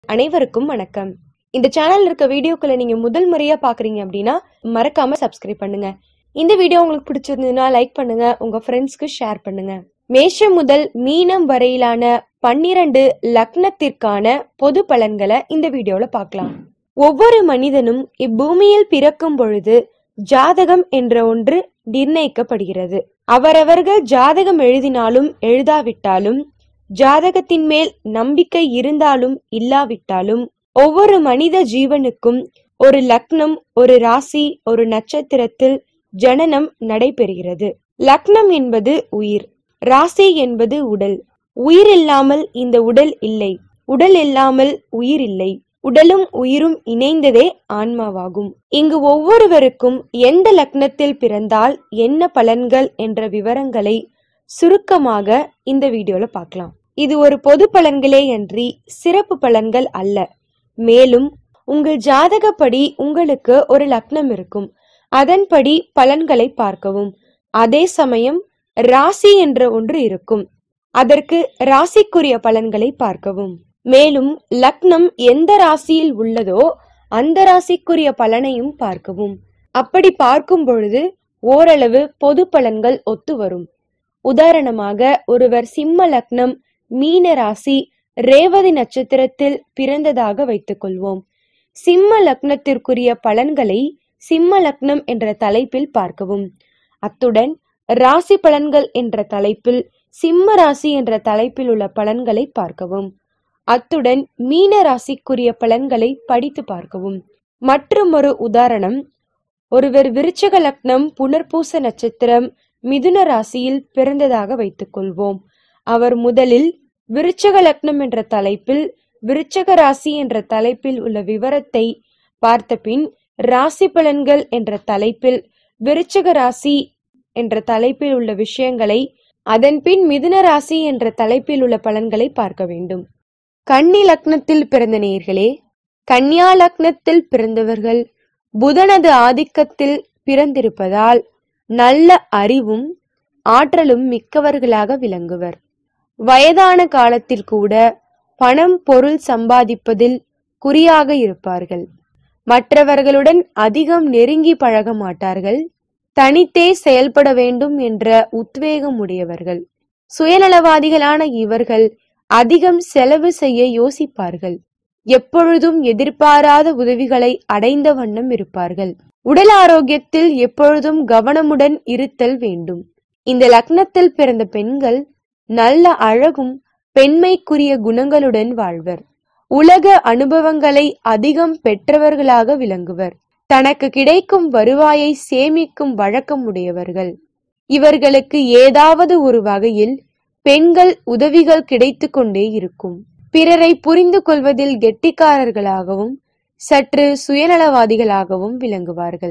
அனைவருக்கும் வணக்கம் இந்த சேனல்ல இருக்க வீடியோக்களை நீங்க முதல் முறையா பாக்குறீங்க அப்படின்னா மறக்காம சப்ஸ்கிரைப் பண்ணுங்க இந்த வீடியோ உங்களுக்கு பிடிச்சிருந்ததுன்னா லைக் பண்ணுங்க உங்க ஃப்ரெண்ட்ஸ்க்கு ஷேர் பண்ணுங்க மேஷம் முதல் மீனம் வரையிலான பன்னிரண்டு லக்னத்திற்கான பொது பலன்களை இந்த வீடியோல பார்க்கலாம் ஒவ்வொரு மனிதனும் இப்பூமியில் பிறக்கும் பொழுது ஜாதகம் என்ற ஒன்று நிர்ணயிக்கப்படுகிறது அவரவர்கள் ஜாதகம் எழுதினாலும் எழுதாவிட்டாலும் ஜாதகத்தின் மேல் நம்பிக்கை இருந்தாலும் இல்லாவிட்டாலும் ஒவ்வொரு மனித ஜீவனுக்கும் ஒரு லக்னம் ஒரு ராசி ஒரு நட்சத்திரத்தில் ஜனனம் நடைபெறுகிறது லக்னம் என்பது உயிர் ராசி என்பது உடல் உயிர் இல்லாமல் இந்த உடல் இல்லை உடல் இல்லாமல் உயிர் இல்லை உடலும் உயிரும் இணைந்ததே ஆன்மாவாகும் இங்கு ஒவ்வொருவருக்கும் எந்த லக்னத்தில் பிறந்தால் என்ன பலன்கள் என்ற விவரங்களை சுருக்கமாக இந்த வீடியோல பார்க்கலாம் இது ஒரு பொது பலன்களே அன்றி சிறப்பு பலன்கள் அல்ல மேலும் உங்கள் ஜாதகப்படி உங்களுக்கு ஒரு லக்னம் இருக்கும் அதன்படி பலன்களை பார்க்கவும் அதே சமயம் ராசி என்ற ஒன்று இருக்கும் அதற்கு ராசிக்குரிய பலன்களை பார்க்கவும் மேலும் லக்னம் எந்த ராசியில் உள்ளதோ அந்த ராசிக்குரிய பலனையும் பார்க்கவும் அப்படி பார்க்கும் பொழுது ஓரளவு பொது பலன்கள் ஒத்து வரும் உதாரணமாக ஒருவர் சிம்ம லக்னம் மீன ராசி ரேவதி நட்சத்திரத்தில் பிறந்ததாக வைத்துக்கொள்வோம் சிம்ம லக்னத்திற்குரிய பலன்களை சிம்ம லக்னம் என்ற தலைப்பில் பார்க்கவும் அத்துடன் ராசி பலன்கள் என்ற தலைப்பில் சிம்ம ராசி என்ற தலைப்பில் உள்ள பலன்களை பார்க்கவும் அத்துடன் மீன ராசிக்குரிய பலன்களை படித்து பார்க்கவும் மற்றும் ஒரு உதாரணம் ஒருவர் விருச்சக லக்னம் புனர்பூச நட்சத்திரம் மிதுன ராசியில் பிறந்ததாக வைத்துக்கொள்வோம் அவர் முதலில் விருச்சக லக்னம் என்ற தலைப்பில் விருச்சக ராசி என்ற தலைப்பில் உள்ள விவரத்தை பார்த்த பின் ராசி பலன்கள் என்ற தலைப்பில் விருச்சக ராசி என்ற தலைப்பில் உள்ள விஷயங்களை அதன்பின் மிதுன ராசி என்ற தலைப்பில் உள்ள பலன்களை பார்க்க வேண்டும் கன்னி லக்னத்தில் பிறந்த நேயர்களே கன்னியா லக்னத்தில் பிறந்தவர்கள் புதனது ஆதிக்கத்தில் பிறந்திருப்பதால் நல்ல அறிவும் ஆற்றலும் மிக்கவர்களாக விளங்குவர் வயதான காலத்தில் கூட பணம் பொருள் சம்பாதிப்பதில் குறியாக இருப்பார்கள் மற்றவர்களுடன் அதிகம் நெருங்கி பழக மாட்டார்கள் தனித்தே செயல்பட வேண்டும் என்ற உத்வேகம் உடையவர்கள் சுயநலவாதிகளான இவர்கள் அதிகம் செலவு செய்ய யோசிப்பார்கள் எப்பொழுதும் எதிர்பாராத உதவிகளை அடைந்த வண்ணம் இருப்பார்கள் உடல் ஆரோக்கியத்தில் எப்பொழுதும் கவனமுடன் இருத்தல் வேண்டும் இந்த லக்னத்தில் பிறந்த பெண்கள் நல்ல அழகும் பெண்மைக்குரிய குணங்களுடன் வாழ்வர் உலக அனுபவங்களை அதிகம் பெற்றவர்களாக விளங்குவர் தனக்கு கிடைக்கும் வருவாயை சேமிக்கும் வழக்கம் உடையவர்கள் இவர்களுக்கு ஏதாவது ஒரு வகையில் பெண்கள் உதவிகள் கிடைத்து கொண்டே இருக்கும் பிறரை புரிந்து கொள்வதில் கெட்டிக்காரர்களாகவும் சற்று சுயநலவாதிகளாகவும் விளங்குவார்கள்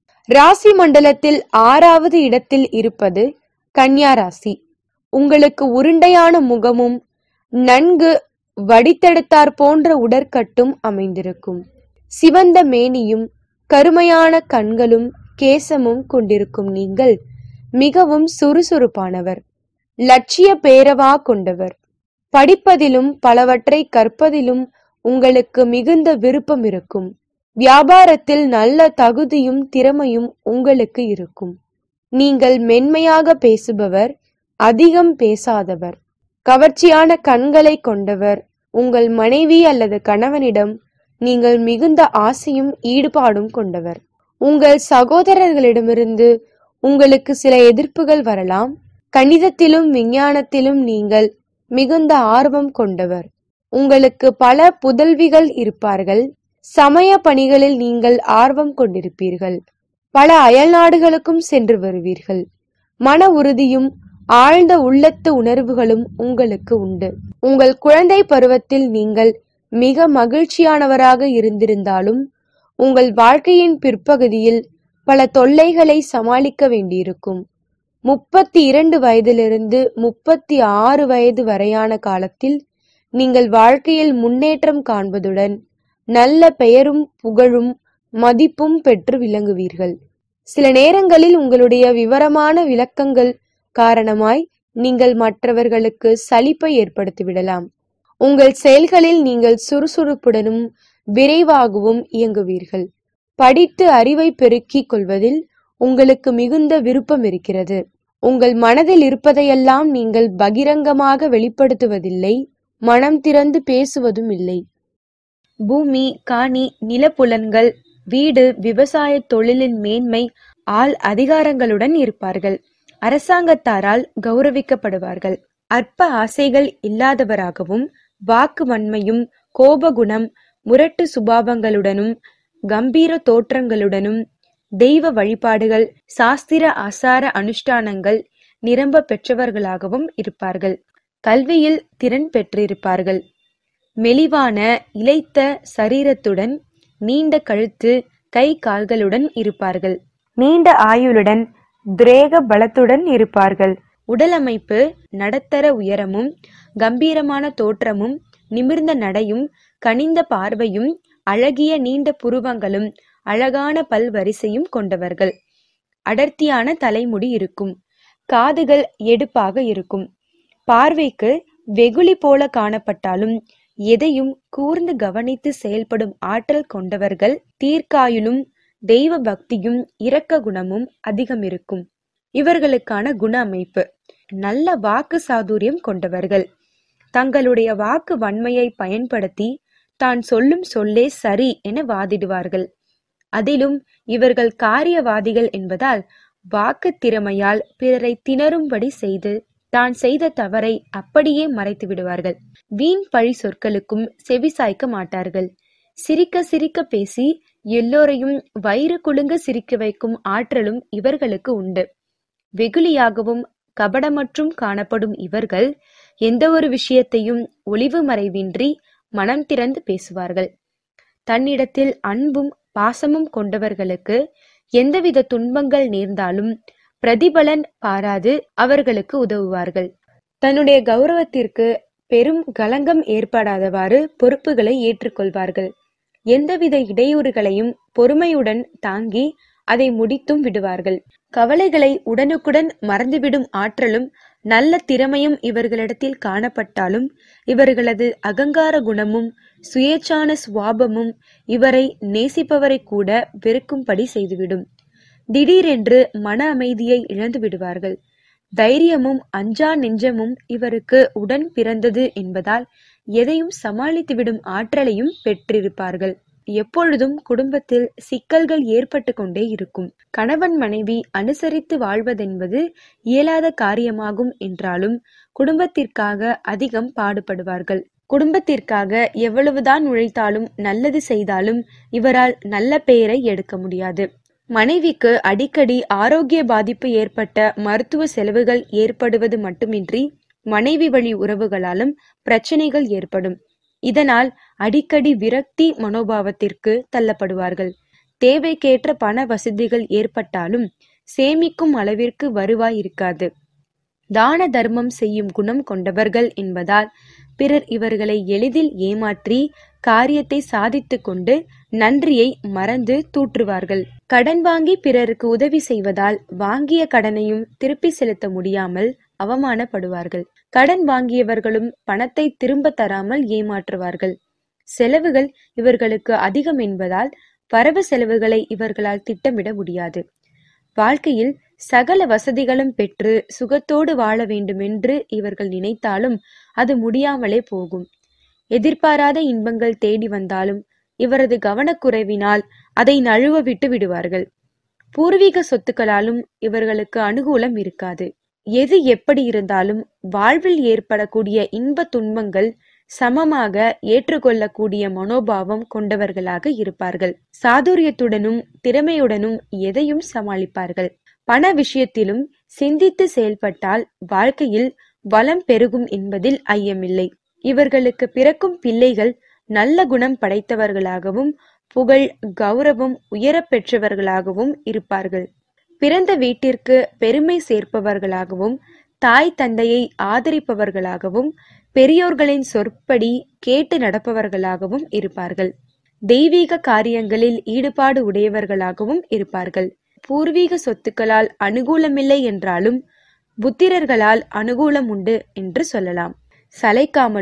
ராசி மண்டலத்தில் ஆறாவது இடத்தில் இருப்பது கன்னியா ராசி உங்களுக்கு உருண்டையான முகமும் நன்கு வடித்தெடுத்தார் போன்ற உடற்கட்டும் அமைந்திருக்கும் சிவந்த மேனியும் கருமையான கண்களும் கேசமும் கொண்டிருக்கும் நீங்கள் மிகவும் சுறுசுறுப்பானவர் லட்சிய பேரவா கொண்டவர் படிப்பதிலும் பலவற்றை கற்பதிலும் உங்களுக்கு மிகுந்த விருப்பம் இருக்கும் வியாபாரத்தில் நல்ல தகுதியும் திறமையும் உங்களுக்கு இருக்கும் நீங்கள் மென்மையாக பேசுபவர் அதிகம் பேசாதவர் கவர்ச்சியான கண்களை கொண்டவர் உங்கள் மனைவி அல்லது கணவனிடம் நீங்கள் மிகுந்த ஆசையும் ஈடுபாடும் கொண்டவர் உங்கள் சகோதரர்களிடமிருந்து உங்களுக்கு சில எதிர்ப்புகள் வரலாம் கணிதத்திலும் விஞ்ஞானத்திலும் நீங்கள் மிகுந்த ஆர்வம் கொண்டவர் உங்களுக்கு பல புதல்விகள் இருப்பார்கள் சமய பணிகளில் நீங்கள் ஆர்வம் கொண்டிருப்பீர்கள் பல அயல் நாடுகளுக்கும் சென்று வருவீர்கள் மன உறுதியும் ஆழ்ந்த உள்ளத்து உணர்வுகளும் உங்களுக்கு உண்டு உங்கள் குழந்தை பருவத்தில் நீங்கள் மிக மகிழ்ச்சியானவராக இருந்திருந்தாலும் உங்கள் வாழ்க்கையின் பிற்பகுதியில் பல தொல்லைகளை சமாளிக்க வேண்டியிருக்கும் முப்பத்தி இரண்டு வயதிலிருந்து முப்பத்தி ஆறு வயது வரையான காலத்தில் நீங்கள் வாழ்க்கையில் முன்னேற்றம் காண்பதுடன் நல்ல பெயரும் புகழும் மதிப்பும் பெற்று விளங்குவீர்கள் சில நேரங்களில் உங்களுடைய விவரமான விளக்கங்கள் காரணமாய் நீங்கள் மற்றவர்களுக்கு சலிப்பை ஏற்படுத்திவிடலாம் உங்கள் செயல்களில் நீங்கள் சுறுசுறுப்புடனும் விரைவாகவும் இயங்குவீர்கள் படித்து அறிவை பெருக்கிக் கொள்வதில் உங்களுக்கு மிகுந்த விருப்பம் இருக்கிறது உங்கள் மனதில் இருப்பதையெல்லாம் நீங்கள் பகிரங்கமாக வெளிப்படுத்துவதில்லை மனம் திறந்து பேசுவதும் இல்லை பூமி காணி நிலப்புலன்கள் வீடு விவசாய தொழிலின் மேன்மை ஆள் அதிகாரங்களுடன் இருப்பார்கள் அரசாங்கத்தாரால் கௌரவிக்கப்படுவார்கள் அற்ப ஆசைகள் இல்லாதவராகவும் வாக்கு வன்மையும் கோபகுணம் முரட்டு சுபாவங்களுடனும் கம்பீர தோற்றங்களுடனும் தெய்வ வழிபாடுகள் சாஸ்திர ஆசார அனுஷ்டானங்கள் நிரம்ப பெற்றவர்களாகவும் இருப்பார்கள் கல்வியில் திறன் பெற்றிருப்பார்கள் மெலிவான இளைத்த சரீரத்துடன் நீண்ட கழுத்து கை கால்களுடன் இருப்பார்கள் நீண்ட ஆயுளுடன் துரேக பலத்துடன் இருப்பார்கள் உடல் அமைப்பு நடுத்தர உயரமும் கம்பீரமான தோற்றமும் நிமிர்ந்த நடையும் கனிந்த பார்வையும் அழகிய நீண்ட புருவங்களும் அழகான பல்வரிசையும் கொண்டவர்கள் அடர்த்தியான தலைமுடி இருக்கும் காதுகள் எடுப்பாக இருக்கும் பார்வைக்கு வெகுளி போல காணப்பட்டாலும் எதையும் கூர்ந்து கவனித்து செயல்படும் ஆற்றல் கொண்டவர்கள் தீர்க்காயுளும் தெய்வ பக்தியும் இரக்க குணமும் அதிகம் இருக்கும் இவர்களுக்கான குண அமைப்பு நல்ல வாக்கு சாதுரியம் கொண்டவர்கள் தங்களுடைய வாக்கு வன்மையை பயன்படுத்தி தான் சொல்லும் சொல்லே சரி என வாதிடுவார்கள் அதிலும் இவர்கள் காரியவாதிகள் என்பதால் வாக்கு திறமையால் பிறரை திணறும்படி செய்து தான் செய்த தவறை அப்படியே மறைத்து விடுவார்கள் வீண் பழி சொற்களுக்கும் செவிசாய்க்க மாட்டார்கள் சிரிக்க சிரிக்க பேசி எல்லோரையும் வயிறு குலுங்க சிரிக்க வைக்கும் ஆற்றலும் இவர்களுக்கு உண்டு வெகுளியாகவும் கபடமற்றும் காணப்படும் இவர்கள் எந்த ஒரு விஷயத்தையும் ஒளிவு மறைவின்றி மனம் திறந்து பேசுவார்கள் தன்னிடத்தில் அன்பும் பாசமும் கொண்டவர்களுக்கு எந்தவித துன்பங்கள் நேர்ந்தாலும் பிரதிபலன் பாராது அவர்களுக்கு உதவுவார்கள் தன்னுடைய கௌரவத்திற்கு பெரும் களங்கம் ஏற்படாதவாறு பொறுப்புகளை ஏற்றுக்கொள்வார்கள் எந்தவித இடையூறுகளையும் பொறுமையுடன் தாங்கி அதை முடித்தும் விடுவார்கள் கவலைகளை உடனுக்குடன் மறந்துவிடும் ஆற்றலும் நல்ல திறமையும் இவர்களிடத்தில் காணப்பட்டாலும் இவர்களது அகங்கார குணமும் சுயேச்சான சுவாபமும் இவரை நேசிப்பவரை கூட வெறுக்கும்படி செய்துவிடும் திடீரென்று மன அமைதியை இழந்து விடுவார்கள் தைரியமும் அஞ்சா நெஞ்சமும் இவருக்கு உடன் பிறந்தது என்பதால் எதையும் சமாளித்துவிடும் ஆற்றலையும் பெற்றிருப்பார்கள் எப்பொழுதும் குடும்பத்தில் சிக்கல்கள் ஏற்பட்டு கொண்டே இருக்கும் கணவன் மனைவி அனுசரித்து வாழ்வதென்பது இயலாத காரியமாகும் என்றாலும் குடும்பத்திற்காக அதிகம் பாடுபடுவார்கள் குடும்பத்திற்காக எவ்வளவுதான் உழைத்தாலும் நல்லது செய்தாலும் இவரால் நல்ல பெயரை எடுக்க முடியாது மனைவிக்கு அடிக்கடி ஆரோக்கிய பாதிப்பு ஏற்பட்ட மருத்துவ செலவுகள் ஏற்படுவது மட்டுமின்றி மனைவி வழி உறவுகளாலும் பிரச்சனைகள் ஏற்படும் இதனால் அடிக்கடி விரக்தி மனோபாவத்திற்கு தள்ளப்படுவார்கள் தேவைக்கேற்ற பண வசதிகள் ஏற்பட்டாலும் சேமிக்கும் அளவிற்கு வருவாய் இருக்காது தான தர்மம் செய்யும் குணம் கொண்டவர்கள் என்பதால் பிறர் இவர்களை எளிதில் ஏமாற்றி காரியத்தை சாதித்து கொண்டு நன்றியை மறந்து தூற்றுவார்கள் கடன் வாங்கி பிறருக்கு உதவி செய்வதால் வாங்கிய கடனையும் திருப்பி செலுத்த முடியாமல் அவமானப்படுவார்கள் கடன் வாங்கியவர்களும் பணத்தை திரும்ப தராமல் ஏமாற்றுவார்கள் செலவுகள் இவர்களுக்கு அதிகம் என்பதால் வரவு செலவுகளை இவர்களால் திட்டமிட முடியாது வாழ்க்கையில் சகல வசதிகளும் பெற்று சுகத்தோடு வாழ வேண்டுமென்று இவர்கள் நினைத்தாலும் அது முடியாமலே போகும் எதிர்பாராத இன்பங்கள் தேடி வந்தாலும் இவரது கவனக்குறைவினால் அதை நழுவ விட்டு விடுவார்கள் பூர்வீக சொத்துக்களாலும் இவர்களுக்கு அனுகூலம் இருக்காது எது எப்படி இருந்தாலும் வாழ்வில் ஏற்படக்கூடிய இன்ப துன்பங்கள் சமமாக ஏற்றுக்கொள்ளக்கூடிய மனோபாவம் கொண்டவர்களாக இருப்பார்கள் சாதுரியத்துடனும் திறமையுடனும் எதையும் சமாளிப்பார்கள் பண விஷயத்திலும் சிந்தித்து செயல்பட்டால் வாழ்க்கையில் வளம் பெருகும் என்பதில் ஐயமில்லை இவர்களுக்கு பிறக்கும் பிள்ளைகள் நல்ல குணம் படைத்தவர்களாகவும் புகழ் கௌரவம் உயரப் பெற்றவர்களாகவும் இருப்பார்கள் பிறந்த வீட்டிற்கு பெருமை சேர்ப்பவர்களாகவும் தாய் தந்தையை ஆதரிப்பவர்களாகவும் பெரியோர்களின் சொற்படி கேட்டு நடப்பவர்களாகவும் இருப்பார்கள் தெய்வீக காரியங்களில் ஈடுபாடு உடையவர்களாகவும் இருப்பார்கள் பூர்வீக சொத்துக்களால் அனுகூலமில்லை என்றாலும் புத்திரர்களால் அனுகூலம் உண்டு என்று சொல்லலாம் சளைக்காமலும்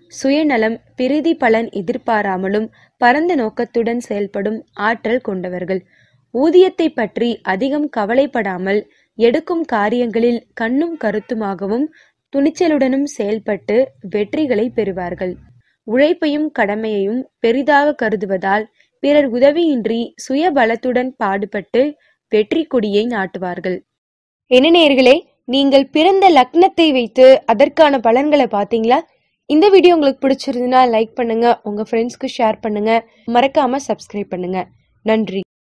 சுயநலம் பிரிதி பலன் எதிர்பாராமலும் பரந்த நோக்கத்துடன் செயல்படும் ஆற்றல் கொண்டவர்கள் ஊதியத்தை பற்றி அதிகம் கவலைப்படாமல் எடுக்கும் காரியங்களில் கண்ணும் கருத்துமாகவும் துணிச்சலுடனும் செயல்பட்டு வெற்றிகளை பெறுவார்கள் உழைப்பையும் கடமையையும் பெரிதாக கருதுவதால் பிறர் உதவியின்றி சுய பலத்துடன் பாடுபட்டு வெற்றி கொடியை நாட்டுவார்கள் என்ன நேர்களே நீங்கள் பிறந்த லக்னத்தை வைத்து அதற்கான பலன்களை பார்த்தீங்களா இந்த வீடியோ உங்களுக்கு பிடிச்சிருந்துன்னா லைக் பண்ணுங்க உங்க ஃப்ரெண்ட்ஸ்க்கு ஷேர் பண்ணுங்க மறக்காம சப்ஸ்கிரைப் பண்ணுங்க நன்றி